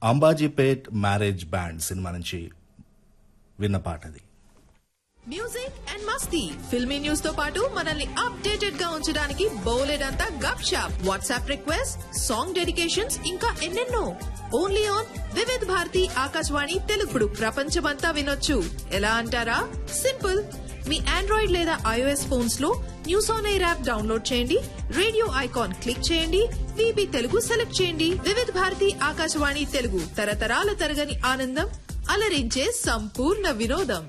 Ambajipet marriage band cinema నుంచి విన్న పాట అది మ్యూజిక్ అండ్ మస్తీ ఫిల్మీ న్యూస్ తో పాటు మనల్ని అప్డేటెడ్ గా ఉంచడానికి బోలెడంతా గప్ షాప్ వాట్సాప్ రిక్వెస్ట్ సాంగ్ డెడికేషన్స్ ఇంకా ఎన్నెన్నో ఓన్లీ ఆన్ వివిధ్ భారతి ఆకాశవాణి తెలుగుడు ప్రపంచమంతా వినొచ్చు ఎలా అంటారా సింపుల్ మీ ఆండ్రాయిడ్ లేదా ఐఓఎస్ ఫోన్స్ లో news on air app download చేయండి రేడియో ఐకాన్ క్లిక్ చేయండి విబి తెలుగు సెలెక్ట్ చేయండి వివిధ్ భారతి ఆకాశవాణి తెలుగు తరతరాల తరగని ఆనందం అలరించే సంపూర్ణ వినోదం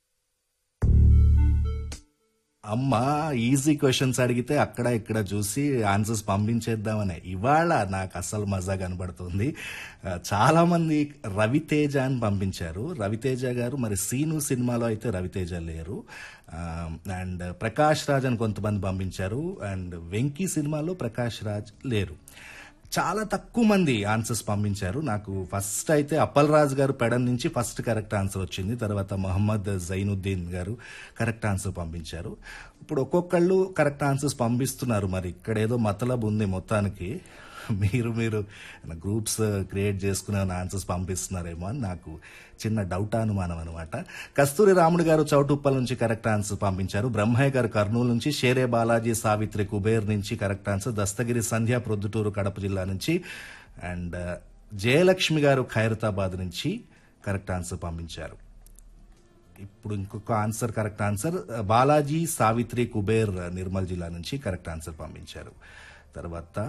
అమ్మ ఈజీ క్వశ్చన్స్ అడిగితే అక్కడ ఇక్కడ చూసి ఆన్సర్స్ పంపించేద్దామనే ఇవాళ నాకు అసలు మజా కనబడుతుంది ఆ, చాలా మంది రవితేజ అని పంపించారు రవితేజ గారు మరి సీను సినిమాలో అయితే రవితేజ లేరు అండ్ ప్రకాష్ రాజ్ అని కొంతమంది పంపించారు అండ్ వెంకీ సినిమాలో ప్రకాష్ రాజ్ లేరు చాలా తక్కువ మంది ఆన్సర్స్ పంపించారు నాకు ఫస్ట్ అయితే అప్పల్ రాజ్ గారు పెడన్ నుంచి ఫస్ట్ కరెక్ట్ ఆన్సర్ వచ్చింది తర్వాత మొహమ్మద్ జైనుద్దీన్ గారు కరెక్ట్ ఆన్సర్ పంపించారు ఇప్పుడు ఒక్కొక్కళ్ళు కరెక్ట్ ఆన్సర్స్ పంపిస్తున్నారు మరి ఇక్కడ ఏదో మతలబ్ ఉంది మొత్తానికి మీరు మీరు గ్రూప్స్ క్రియేట్ చేసుకునే ఆన్సర్స్ పంపిస్తున్నారేమో అని నాకు చిన్న డౌట్ అనుమానం అనమాట కస్తూరి రాముడు గారు చౌటుప్పల్ నుంచి కరెక్ట్ ఆన్సర్ పంపించారు బ్రహ్మయ్య గారు కర్నూలు నుంచి షేరే బాలాజీ సావిత్రి కుబేర్ నుంచి కరెక్ట్ ఆన్సర్ దస్తగిరి సంధ్య ప్రొద్దుటూరు కడప జిల్లా నుంచి అండ్ జయలక్ష్మి గారు ఖైరతాబాద్ నుంచి కరెక్ట్ ఆన్సర్ పంపించారు ఇప్పుడు ఇంకొక answer correct answer Balaji Savitri Kuber Nirmal జిల్లా నుంచి కరెక్ట్ ఆన్సర్ పంపించారు తర్వాత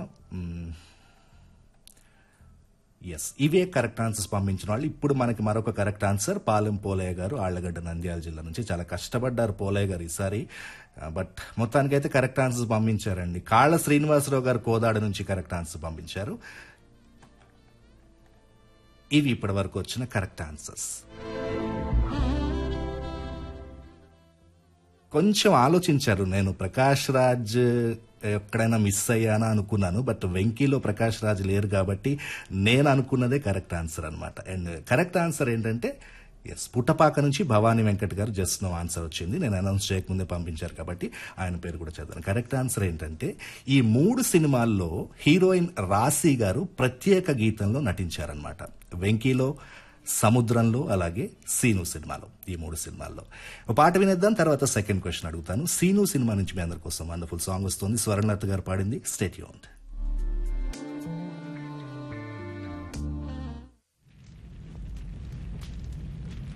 ఎస్ ఇవే కరెక్ట్ ఆన్సర్స్ పంపించిన వాళ్ళు ఇప్పుడు మనకి మరొక కరెక్ట్ ఆన్సర్ పాలెం పోలయ్య గారు ఆళ్లగడ్డ నంద్యాల జిల్లా నుంచి చాలా కష్టపడ్డారు పోలయ్య గారు ఈసారి బట్ మొత్తానికైతే కరెక్ట్ ఆన్సర్స్ పంపించారండి కాళ్ళ శ్రీనివాసరావు గారు కోదాడ నుంచి కరెక్ట్ ఆన్సర్ పంపించారు ఇవి ఇప్పటి వరకు వచ్చిన కరెక్ట్ ఆన్సర్స్ కొంచెం ఆలోచించారు నేను ప్రకాష్ రాజ్ ఎక్కడైనా మిస్ అయ్యానా అనుకున్నాను బట్ వెంకీలో ప్రకాష్ రాజ్ లేరు కాబట్టి నేను అనుకున్నదే కరెక్ట్ ఆన్సర్ అనమాట అండ్ కరెక్ట్ ఆన్సర్ ఏంటంటే ఎస్ పుట్టపాక నుంచి భవానీ వెంకట్ గారు జస్ట్ నో ఆన్సర్ వచ్చింది నేను అనౌన్స్ చేయకముందే పంపించారు కాబట్టి ఆయన పేరు కూడా చదివాను కరెక్ట్ ఆన్సర్ ఏంటంటే ఈ మూడు సినిమాల్లో హీరోయిన్ రాశి గారు ప్రత్యేక గీతంలో నటించారనమాట వెంకీలో సముద్రంలో అలాగే సీను సినిమాలో ఈ మూడు సినిమాల్లో ఒక పాట వినేద్దాం తర్వాత సెకండ్ క్వశ్చన్ అడుగుతాను సీను సినిమా నుంచి మీ అందరి కోసం వండర్ఫుల్ సాంగ్ వస్తుంది స్వర్ణలత గారు పాడింది స్టేట్ యూన్డ్